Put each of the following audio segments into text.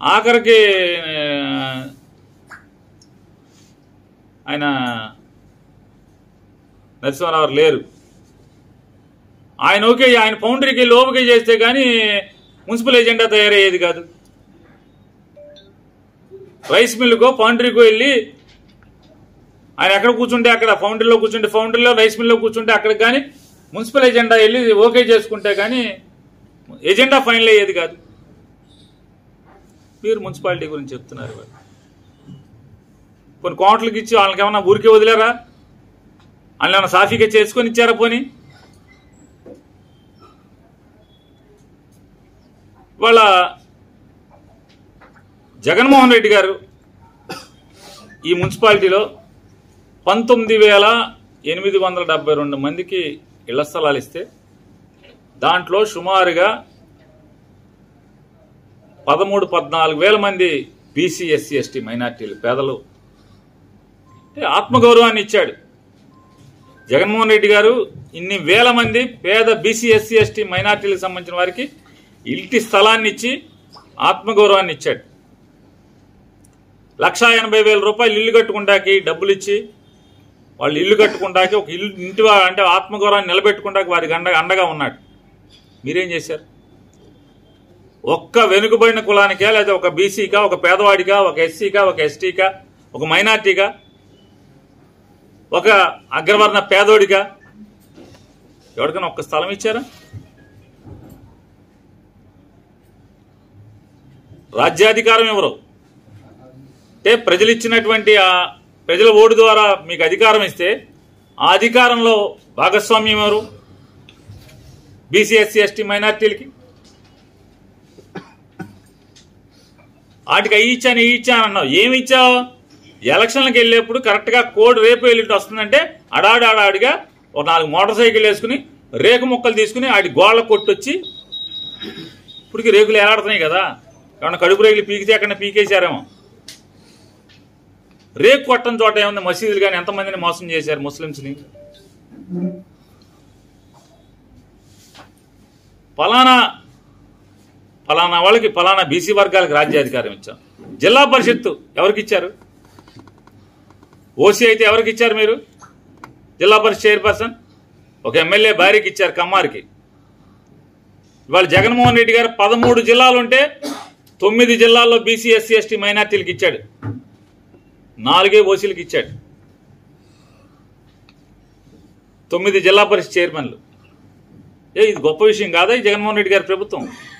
ఆఖరికి ఆ, ఆయన నరసింహారావు లేరు ఆయన ఓకే ఆయన ఫౌండరీకి వెళ్ళి ఓకే చేస్తే కానీ మున్సిపల్ ఎజెండా తయారయ్యేది కాదు రైస్ మిల్లుకో ఫౌండరీకో వెళ్ళి ఆయన ఎక్కడ కూర్చుంటే అక్కడ ఫౌండరీలో కూర్చుంటే ఫౌండరీలో రైస్ మిల్లో కూర్చుంటే అక్కడికి కానీ మున్సిపల్ ఎజెండా వెళ్ళి ఓకే చేసుకుంటే కానీ ఎజెండా ఫైనల్ అయ్యేది కాదు మీరు మున్సిపాలిటీ గురించి చెప్తున్నారు ఇవాళ. కొన్ని కోట్లకి ఇచ్చి వాళ్ళకి ఏమన్నా ఊరికే వదిలేరా వాళ్ళు ఏమన్నా సాఫీగా చేసుకొని ఇచ్చారా పోనీ వాళ్ళ జగన్మోహన్ రెడ్డి గారు ఈ మున్సిపాలిటీలో పంతొమ్మిది వేల ఎనిమిది వందల డెబ్బై రెండు మందికి ఇళ్ల స్థలాలు ఇస్తే దాంట్లో సుమారుగా పదమూడు పద్నాలుగు వేల మంది బీసీ ఎస్సీ ఎస్టీ మైనార్టీలు పేదలు అంటే ఆత్మగౌరవాన్ని ఇచ్చాడు జగన్మోహన్ రెడ్డి గారు ఇన్ని వేల మంది పేద బీసీ ఎస్సీ ఎస్టీ మైనార్టీలకు సంబంధించిన వారికి ఇంటి స్థలాన్ని ఇచ్చి ఆత్మగౌరవాన్ని ఇచ్చాడు లక్షా ఎనభై వేల రూపాయలు ఇల్లు కట్టుకుంటాకి డబ్బులు ఇచ్చి వాళ్ళు ఇల్లు కట్టుకుంటాకి ఒక ఇల్లు ఇంటి వా- అంటే ఆత్మగౌరవాన్ని నిలబెట్టుకుంటాకి వారికి అండగా అండగా ఉన్నాడు మీరేం చేశారు ఒక్క వెనుకబడిన కులానికా లేదా ఒక బీసీకా ఒక పేదవాడికా ఒక ఎస్సీకా ఒక ఎస్టీకా ఒక మైనార్టీగా ఒక అగ్రవర్ణ పేదోడిగా ఎవరికైనా ఒక్క స్థలం ఇచ్చారా రాజ్యాధికారం ఎవరు అంటే ప్రజలు ఇచ్చినటువంటి ఆ ప్రజల ఓటు ద్వారా మీకు అధికారం ఇస్తే ఆ అధికారంలో భాగస్వామ్యం ఎవరు బీసీ ఎస్సీ ఎస్టీ మైనార్టీలకి వాటికి అవి ఇచ్చాను ఇవి ఇచ్చాను అన్నావు ఏమి ఇచ్చావు ఎలక్షన్లకు వెళ్ళేప్పుడు కరెక్ట్గా కోడ్ రేపు వెళ్ళిట్టు వస్తుందంటే అడాడు అడాడిగా ఒక నాలుగు మోటార్ సైకిల్ వేసుకుని రేకు ముక్కలు తీసుకుని ఆడి గోళ్ళ కొట్టొచ్చి ఇప్పటికి రేకులు ఏలాడుతున్నాయి కదా ఏమన్నా కడుపు రేకులు పీకితే ఎక్కడ పీకేశారేమో రేకు కొట్టని చోట ఏముంది మసీదులు కానీ ఎంతమందిని మోసం చేశారు ముస్లింస్ని ఫలానా ఫలానా వాళ్ళకి ఫలానా బీసీ వర్గాలకు రాజ్యాధికారం ఇచ్చాం జిల్లా పరిషత్తు ఎవరికి ఇచ్చారు ఓసీ అయితే ఎవరికి ఇచ్చారు మీరు జిల్లా పరిషత్ చైర్పర్సన్ ఒక ఎమ్మెల్యే భార్యకి ఇచ్చారు కమ్మారికి ఇవాళ జగన్మోహన్ రెడ్డి గారు పదమూడు జిల్లాలు ఉంటే తొమ్మిది జిల్లాల్లో బీసీ ఎస్సీ ఎస్టీ మైనార్టీలకు ఇచ్చాడు నాలుగే ఓసీలకు ఇచ్చాడు తొమ్మిది జిల్లా పరిషత్ చైర్మన్లు ఏ ఇది గొప్ప విషయం కాదా ఈ జగన్మోహన్ రెడ్డి గారి ప్రభుత్వం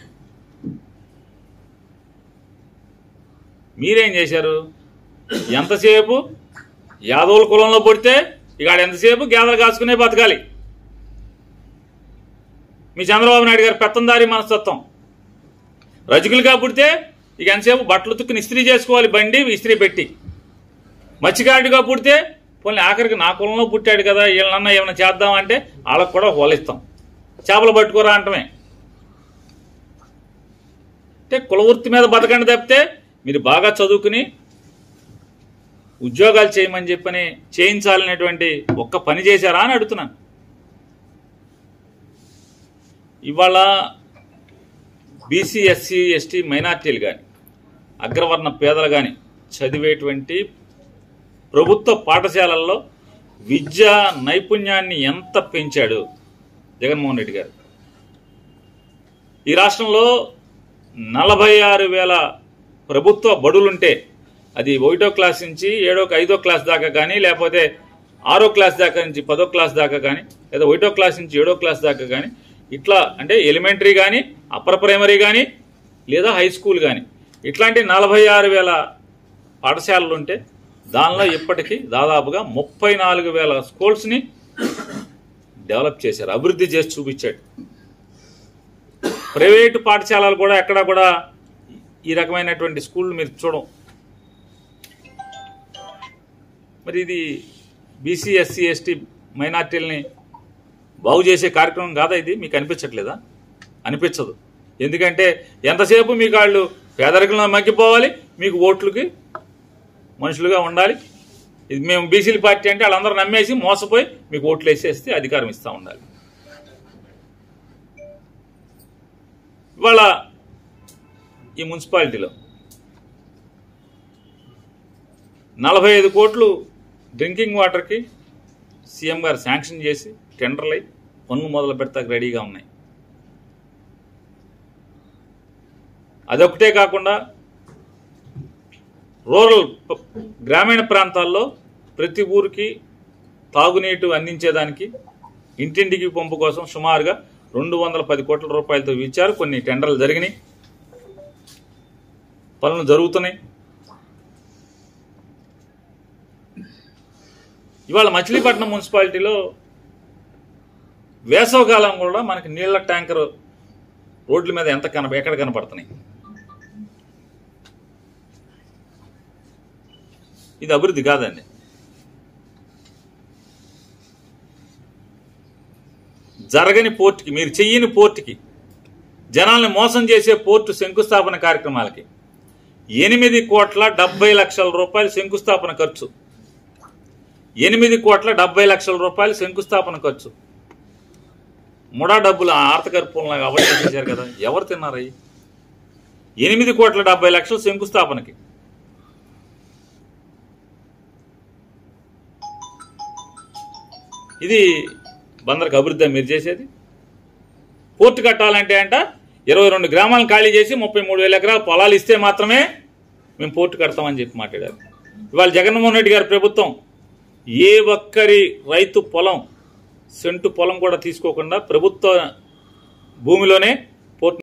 మీరేం చేశారు ఎంతసేపు యాదవుల కులంలో పుడితే ఇక ఆడ ఎంతసేపు గేదలు కాసుకునే బతకాలి మీ చంద్రబాబు నాయుడు గారి పెత్తందారి మనస్తత్వం రజకులుగా పుడితే ఇక ఎంతసేపు బట్టలు తుక్కుని ఇస్త్రీ చేసుకోవాలి బండి ఇస్త్రీ పెట్టి మత్స్యకారుడిగా పుడితే పోనీ ఆఖరికి నా కులంలో పుట్టాడు కదా వీళ్ళనన్నా ఏమైనా చేద్దామంటే వాళ్ళకు కూడా హోలిస్తాం చేపలు పట్టుకోరా అంటమే అంటే కులవృత్తి మీద బతకండి తప్పితే మీరు బాగా చదువుకుని ఉద్యోగాలు చేయమని చెప్పని చేయించాలనేటువంటి ఒక్క పని చేశారా అని అడుగుతున్నాను ఇవాళ బీసీ ఎస్సీ ఎస్టీ మైనార్టీలు కానీ అగ్రవర్ణ పేదలు కానీ చదివేటువంటి ప్రభుత్వ పాఠశాలల్లో విద్యా నైపుణ్యాన్ని ఎంత పెంచాడు జగన్మోహన్ రెడ్డి గారు ఈ రాష్ట్రంలో నలభై ఆరు వేల ప్రభుత్వ బడులుంటే అది ఒకటో క్లాస్ నుంచి ఏడో ఐదో క్లాస్ దాకా కానీ లేకపోతే ఆరో క్లాస్ దాకా నుంచి పదో క్లాస్ దాకా కానీ లేదా ఒకటో క్లాస్ నుంచి ఏడో క్లాస్ దాకా కానీ ఇట్లా అంటే ఎలిమెంటరీ కానీ అప్పర్ ప్రైమరీ కానీ లేదా హై స్కూల్ కానీ ఇట్లాంటి నలభై ఆరు వేల పాఠశాలలు ఉంటే దానిలో ఇప్పటికీ దాదాపుగా ముప్పై నాలుగు వేల స్కూల్స్ని డెవలప్ చేశారు అభివృద్ధి చేసి చూపించాడు ప్రైవేటు పాఠశాలలు కూడా ఎక్కడా కూడా ఈ రకమైనటువంటి స్కూళ్ళు మీరు చూడం మరి ఇది బీసీ ఎస్సీ ఎస్టీ మైనార్టీలని బాగు చేసే కార్యక్రమం కాదా ఇది మీకు అనిపించట్లేదా అనిపించదు ఎందుకంటే ఎంతసేపు మీకు వాళ్ళు పేదరికంలో మగ్గిపోవాలి మీకు ఓట్లకి మనుషులుగా ఉండాలి ఇది మేము బీసీల పార్టీ అంటే వాళ్ళందరూ నమ్మేసి మోసపోయి మీకు ఓట్లు వేసేస్తే అధికారం ఇస్తూ ఉండాలి ఇవాళ ఈ మున్సిపాలిటీలో నలభై ఐదు కోట్లు డ్రింకింగ్ వాటర్కి సీఎం గారు శాంక్షన్ చేసి టెండర్లు అయి పనులు మొదలు పెడతాకు రెడీగా ఉన్నాయి అదొకటే కాకుండా రూరల్ ప- గ్రామీణ ప్రాంతాల్లో ప్రతి ఊరికి తాగునీటు అందించేదానికి ఇంటింటికి పంపు కోసం సుమారుగా రెండు వందల పది కోట్ల రూపాయలతో ఇచ్చారు కొన్ని టెండర్లు జరిగినాయి పనులు జరుగుతున్నాయి ఇవాళ మచిలీపట్నం మున్సిపాలిటీలో వేసవకాలం కూడా మనకి నీళ్ల ట్యాంకర్ రోడ్ల మీద ఎంత కన ఎక్కడ కనపడుతున్నాయి ఇది అభివృద్ధి కాదండి జరగని పోర్టుకి మీరు చెయ్యని పోర్టుకి జనాల్ని మోసం చేసే పోర్టు శంకుస్థాపన కార్యక్రమాలకి ఎనిమిది కోట్ల డెబ్బై లక్షల రూపాయలు శంకుస్థాపన ఖర్చు ఎనిమిది కోట్ల డెబ్బై లక్షల రూపాయలు శంకుస్థాపన ఖర్చు ముడా డబ్బులు ఆర్థకర్పూలంగా అవన్నీ చేశారు కదా ఎవరు తిన్నారు అయ్యి ఎనిమిది కోట్ల డెబ్బై లక్షలు శంకుస్థాపనకి ఇది బందరికి అభివృద్ధి మీరు చేసేది పోర్టు కట్టాలంటే అంట ఇరవై రెండు గ్రామాలను ఖాళీ చేసి ముప్పై మూడు వేల ఎకరాల పొలాలు ఇస్తే మాత్రమే మేము పోర్టు కడతామని చెప్పి మాట్లాడారు ఇవాళ జగన్మోహన్ రెడ్డి గారి ప్రభుత్వం ఏ ఒక్కరి రైతు పొలం సెంటు పొలం కూడా తీసుకోకుండా ప్రభుత్వ భూమిలోనే